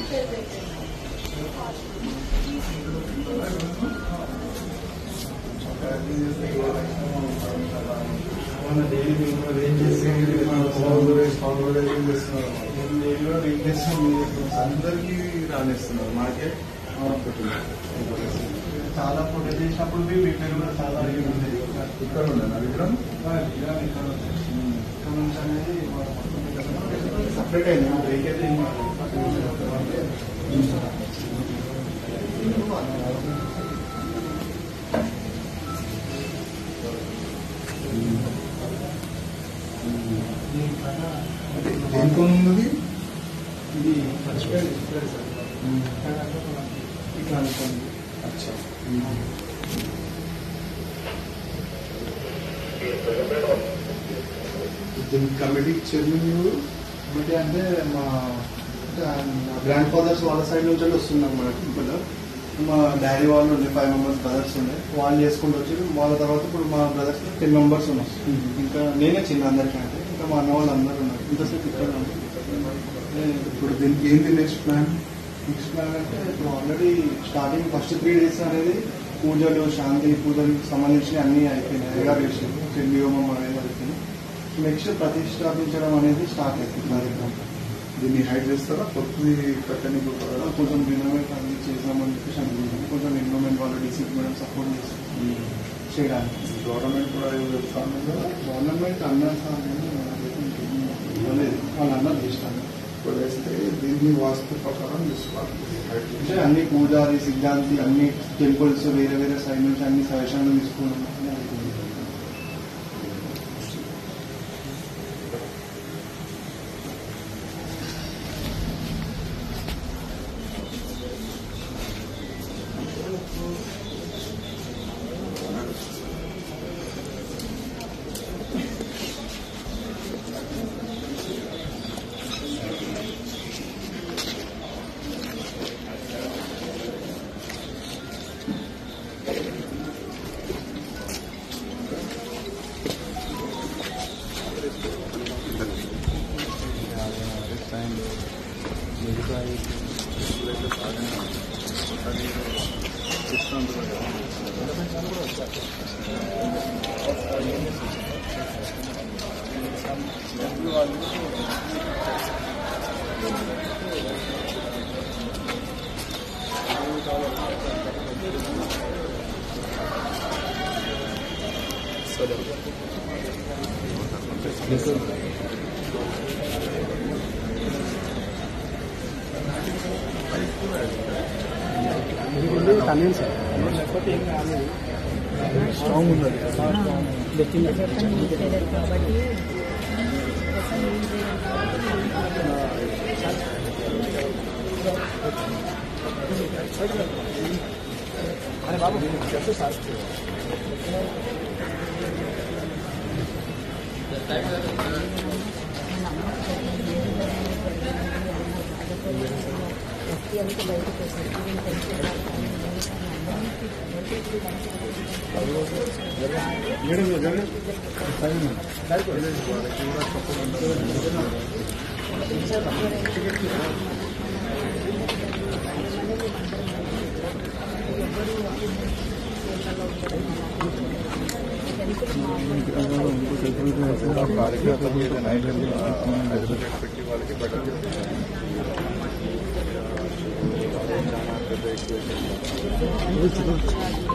మన డైలీ మేము కూడా రేంజ్ చేసి స్పాన్సరైజ్ స్పాన్సరైజింగ్ చేస్తున్నారు డైలీ కూడా రేంజ్ చేసి అందరికీ రాణిస్తున్నారు మాకే చాలా ఫోటో చేసినప్పుడు మీ పేరు కూడా చాలా అడిగి ఉండేది ఇక్కడ ఉండండి అది కూడా ఇక్కడ నుంచి అనేది సపరేట్ అయింది బ్రేక్ అయితే ఏం దేనికి ఉన్నది ఇది మర్చిపోయింది చెప్పలేదు సార్ ఇట్లా అనుకోండి అచ్చా దీనికి కమిటీ చైర్మన్ ఎవరు? ఒకటి అంటే మా గ్రాండ్ ఫాదర్స్ వాళ్ళ సైడ్ నుంచి వెళ్ళి వస్తున్నాం మన టెంపుల్ మా డాడీ వాళ్ళు ఉండే ఫైవ్ మెంబర్స్ బ్రదర్స్ ఉండే వాళ్ళు చేసుకుంటూ వచ్చి వాళ్ళ తర్వాత ఇప్పుడు మా బ్రదర్స్ టెన్ మెంబర్స్ ఉన్నాం ఇంకా నేనే చిన్న అందరికంటే ఇంకా మా అన్న వాళ్ళు అందరూ ఉన్నారు ఇంతసేపు ఇక్కడ ఉన్నాం ఇప్పుడు దీనికి ఏంటి నెక్స్ట్ ప్లాన్ నెక్స్ట్ ప్లాన్ అంటే ఇప్పుడు already starting first three days అనేది పూజలు శాంతి పూజలకు సంబంధించి అన్ని అయిపోయినాయి అయ్యగారు చేసింది త్రివ్యోమం అనేది అయిపోయింది నెక్స్ట్ ప్రతిష్టాపించడం అనేది స్టార్ట్ అవుతుంది కార్యక్రమం దీన్ని హైడ్ చేస్తారా కొత్తది కట్టని కొంచెం రినోవేట్ అనేది చేద్దామని చెప్పేసి అనుకుంటున్నాం కొంచెం ఎన్విరాన్మెంట్ వాళ్ళ డీసీపీ మేడం సపోర్ట్ చేస్తుంది చేయడానికి గవర్నమెంట్ కూడా ఏదో చెప్తా ఉంది కదా గవర్నమెంట్ అన్నారు సార్ కానీ నాకైతే ఇంకేం ఇవ్వలేదు వాళ్ళు అన్నారు చేస్తాను ఇప్పుడు వేస్తే దీన్ని వాస్తు ప్రకారం తీసుకోవాలి హైడ్ అంటే అన్ని పూజారి సిద్ధాంతి అన్ని టెంపుల్స్ వేరే వేరే సైడ్ నుంచి అన్ని సజెషన్లు తీసుకున్నాం అని అనుకుంటున్నాను. స్ట్రాంగ్ ఉన్నది కాబట్టి బయటకు కార్యకర్తలు ఏదైనా ఐటమ్ అడ్వకేట్ పెట్టి వాళ్ళకి బెటర్ చాలా పెద్ద ఎక్కువ